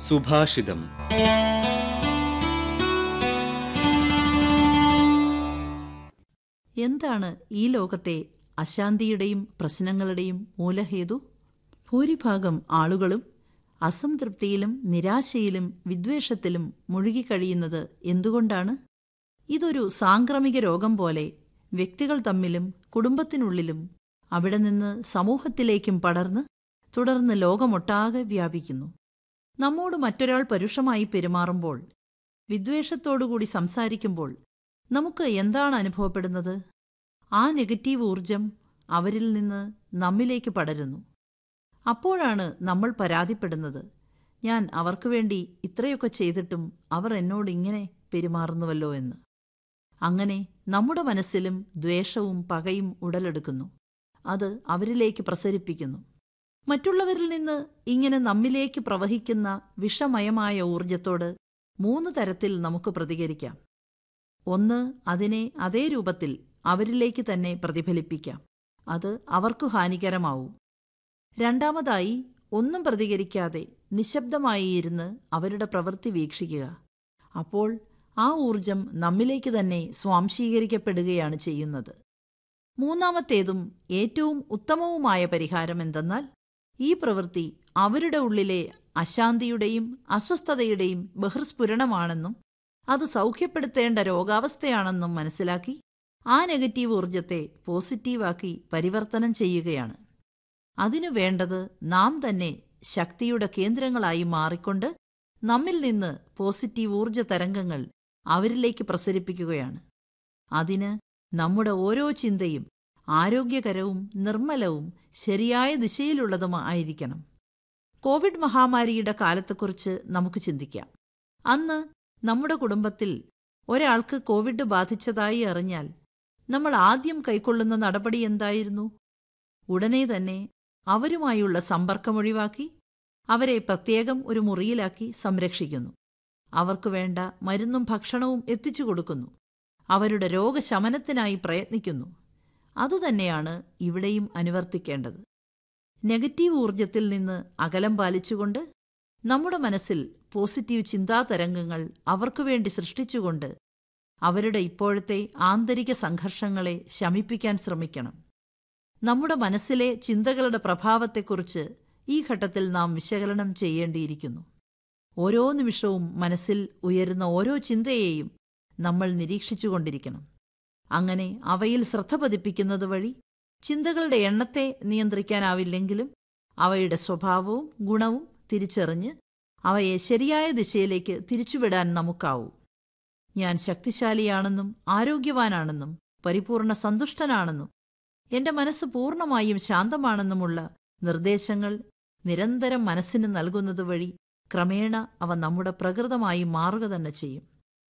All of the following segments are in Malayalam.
സുഭാഷിതം എന്താണ് ഈ ലോകത്തെ അശാന്തിയുടെയും പ്രശ്നങ്ങളുടെയും മൂലഹേതു ഭൂരിഭാഗം ആളുകളും അസംതൃപ്തിയിലും നിരാശയിലും വിദ്വേഷത്തിലും മുഴുകിക്കഴിയുന്നത് എന്തുകൊണ്ടാണ് ഇതൊരു സാംക്രമിക രോഗം പോലെ വ്യക്തികൾ തമ്മിലും കുടുംബത്തിനുള്ളിലും അവിടെ നിന്ന് സമൂഹത്തിലേക്കും പടർന്ന് തുടർന്ന് ലോകമൊട്ടാകെ വ്യാപിക്കുന്നു നമ്മോട് മറ്റൊരാൾ പരുഷമായി പെരുമാറുമ്പോൾ വിദ്വേഷത്തോടുകൂടി സംസാരിക്കുമ്പോൾ നമുക്ക് എന്താണ് അനുഭവപ്പെടുന്നത് ആ നെഗറ്റീവ് ഊർജം അവരിൽ നിന്ന് നമ്മിലേക്ക് പടരുന്നു അപ്പോഴാണ് നമ്മൾ പരാതിപ്പെടുന്നത് ഞാൻ അവർക്ക് വേണ്ടി ഇത്രയൊക്കെ ചെയ്തിട്ടും അവർ എന്നോട് ഇങ്ങനെ പെരുമാറുന്നുവല്ലോ എന്ന് അങ്ങനെ നമ്മുടെ മനസ്സിലും ദ്വേഷവും പകയും ഉടലെടുക്കുന്നു അത് അവരിലേക്ക് പ്രസരിപ്പിക്കുന്നു മറ്റുള്ളവരിൽ നിന്ന് ഇങ്ങനെ നമ്മിലേക്ക് പ്രവഹിക്കുന്ന വിഷമയമായ ഊർജത്തോട് മൂന്ന് തരത്തിൽ നമുക്ക് പ്രതികരിക്കാം ഒന്ന് അതിനെ അതേ രൂപത്തിൽ അവരിലേക്ക് തന്നെ പ്രതിഫലിപ്പിക്കാം അത് അവർക്കു ഹാനികരമാവും രണ്ടാമതായി ഒന്നും പ്രതികരിക്കാതെ നിശബ്ദമായി ഇരുന്ന് അവരുടെ പ്രവൃത്തി വീക്ഷിക്കുക അപ്പോൾ ആ ഊർജം നമ്മിലേക്ക് തന്നെ സ്വാംശീകരിക്കപ്പെടുകയാണ് ചെയ്യുന്നത് മൂന്നാമത്തേതും ഏറ്റവും ഉത്തമവുമായ പരിഹാരം എന്തെന്നാൽ ഈ പ്രവൃത്തി അവരുടെ ഉള്ളിലെ അശാന്തിയുടെയും അസ്വസ്ഥതയുടെയും ബഹിർസ്ഫുരണമാണെന്നും അത് സൗഖ്യപ്പെടുത്തേണ്ട രോഗാവസ്ഥയാണെന്നും മനസ്സിലാക്കി ആ നെഗറ്റീവ് ഊർജത്തെ പോസിറ്റീവാക്കി പരിവർത്തനം ചെയ്യുകയാണ് അതിനു വേണ്ടത് നാം തന്നെ ശക്തിയുടെ കേന്ദ്രങ്ങളായി മാറിക്കൊണ്ട് നമ്മിൽ നിന്ന് പോസിറ്റീവ് ഊർജ തരംഗങ്ങൾ അവരിലേക്ക് പ്രസരിപ്പിക്കുകയാണ് അതിന് നമ്മുടെ ഓരോ ചിന്തയും ആരോഗ്യകരവും നിർമ്മലവും ശരിയായ ദിശയിലുള്ളതുമായിരിക്കണം കോവിഡ് മഹാമാരിയുടെ കാലത്തെക്കുറിച്ച് നമുക്ക് ചിന്തിക്കാം അന്ന് നമ്മുടെ കുടുംബത്തിൽ ഒരാൾക്ക് കോവിഡ് ബാധിച്ചതായി അറിഞ്ഞാൽ നമ്മൾ ആദ്യം കൈക്കൊള്ളുന്ന നടപടി എന്തായിരുന്നു ഉടനെ തന്നെ അവരുമായുള്ള സമ്പർക്കമൊഴിവാക്കി അവരെ പ്രത്യേകം ഒരു മുറിയിലാക്കി സംരക്ഷിക്കുന്നു അവർക്ക് വേണ്ട മരുന്നും ഭക്ഷണവും എത്തിച്ചു കൊടുക്കുന്നു അവരുടെ രോഗശമനത്തിനായി പ്രയത്നിക്കുന്നു അതുതന്നെയാണ് ഇവിടെയും അനുവർത്തിക്കേണ്ടത് നെഗറ്റീവ് ഊർജത്തിൽ നിന്ന് അകലം പാലിച്ചുകൊണ്ട് നമ്മുടെ മനസ്സിൽ പോസിറ്റീവ് ചിന്താതരംഗങ്ങൾ അവർക്കുവേണ്ടി സൃഷ്ടിച്ചുകൊണ്ട് അവരുടെ ഇപ്പോഴത്തെ ആന്തരിക സംഘർഷങ്ങളെ ശമിപ്പിക്കാൻ ശ്രമിക്കണം നമ്മുടെ മനസ്സിലെ ചിന്തകളുടെ പ്രഭാവത്തെക്കുറിച്ച് ഈ ഘട്ടത്തിൽ നാം വിശകലനം ചെയ്യേണ്ടിയിരിക്കുന്നു ഓരോ നിമിഷവും മനസ്സിൽ ഉയരുന്ന ഓരോ ചിന്തയെയും നമ്മൾ നിരീക്ഷിച്ചുകൊണ്ടിരിക്കണം അങ്ങനെ അവയിൽ ശ്രദ്ധ പതിപ്പിക്കുന്നത് വഴി ചിന്തകളുടെ എണ്ണത്തെ നിയന്ത്രിക്കാനാവില്ലെങ്കിലും അവയുടെ സ്വഭാവവും ഗുണവും തിരിച്ചറിഞ്ഞ് അവയെ ശരിയായ ദിശയിലേക്ക് തിരിച്ചുവിടാൻ നമുക്കാവൂ ഞാൻ ശക്തിശാലിയാണെന്നും ആരോഗ്യവാനാണെന്നും പരിപൂർണ സന്തുഷ്ടനാണെന്നും എന്റെ മനസ്സ് പൂർണ്ണമായും ശാന്തമാണെന്നുമുള്ള നിർദ്ദേശങ്ങൾ നിരന്തരം മനസ്സിന് നൽകുന്നത് വഴി ക്രമേണ അവ നമ്മുടെ പ്രകൃതമായി മാറുക തന്നെ ചെയ്യും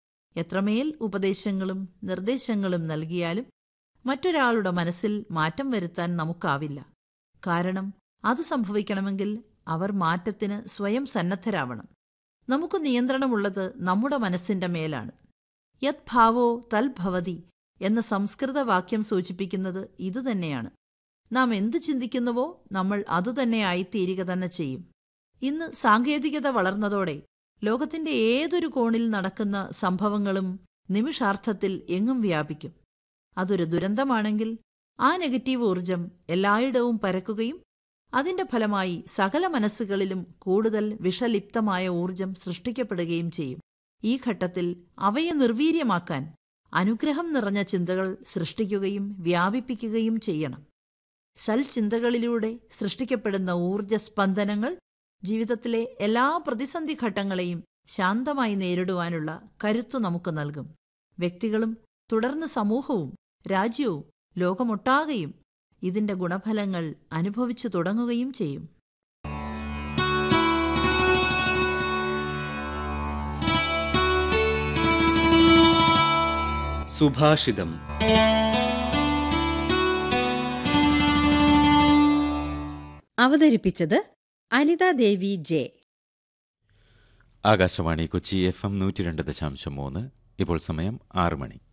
എത്രമേൽ ഉപദേശങ്ങളും നിർദ്ദേശങ്ങളും നൽകിയാലും മറ്റൊരാളുടെ മനസ്സിൽ മാറ്റം വരുത്താൻ നമുക്കാവില്ല കാരണം അത് സംഭവിക്കണമെങ്കിൽ അവർ മാറ്റത്തിന് സ്വയം സന്നദ്ധരാവണം നമുക്ക് നിയന്ത്രണമുള്ളത് നമ്മുടെ മനസ്സിന്റെ മേലാണ് യത് ഭാവോ തൽഭവതി എന്ന സംസ്കൃത വാക്യം സൂചിപ്പിക്കുന്നത് ഇതുതന്നെയാണ് നാം എന്തു ചിന്തിക്കുന്നുവോ നമ്മൾ അതുതന്നെ ആയിത്തീരുക തന്നെ ചെയ്യും ഇന്ന് സാങ്കേതികത വളർന്നതോടെ ലോകത്തിന്റെ ഏതൊരു കോണിൽ നടക്കുന്ന സംഭവങ്ങളും നിമിഷാർത്ഥത്തിൽ എങ്ങും വ്യാപിക്കും അതൊരു ദുരന്തമാണെങ്കിൽ ആ നെഗറ്റീവ് ഊർജം എല്ലായിടവും പരക്കുകയും അതിന്റെ ഫലമായി സകല മനസ്സുകളിലും കൂടുതൽ വിഷലിപ്തമായ ഊർജം സൃഷ്ടിക്കപ്പെടുകയും ചെയ്യും ഈ ഘട്ടത്തിൽ അവയെ നിർവീര്യമാക്കാൻ അനുഗ്രഹം നിറഞ്ഞ ചിന്തകൾ സൃഷ്ടിക്കുകയും വ്യാപിപ്പിക്കുകയും ചെയ്യണം സൽചിന്തകളിലൂടെ സൃഷ്ടിക്കപ്പെടുന്ന ഊർജ സ്പന്ദനങ്ങൾ ജീവിതത്തിലെ എല്ലാ പ്രതിസന്ധി ഘട്ടങ്ങളെയും ശാന്തമായി നേരിടുവാനുള്ള കരുത്തു നമുക്ക് നൽകും വ്യക്തികളും തുടർന്ന് സമൂഹവും രാജ്യവും ലോകമൊട്ടാകെയും ഇതിന്റെ ഗുണഫലങ്ങൾ അനുഭവിച്ചു തുടങ്ങുകയും ചെയ്യും സുഭാഷിതം അവതരിപ്പിച്ചത് Anitha Devi J Akashvani Kochi F M നൂറ്റി രണ്ട് ദശാംശം മൂന്ന് ഇപ്പോൾ സമയം ആറ് മണി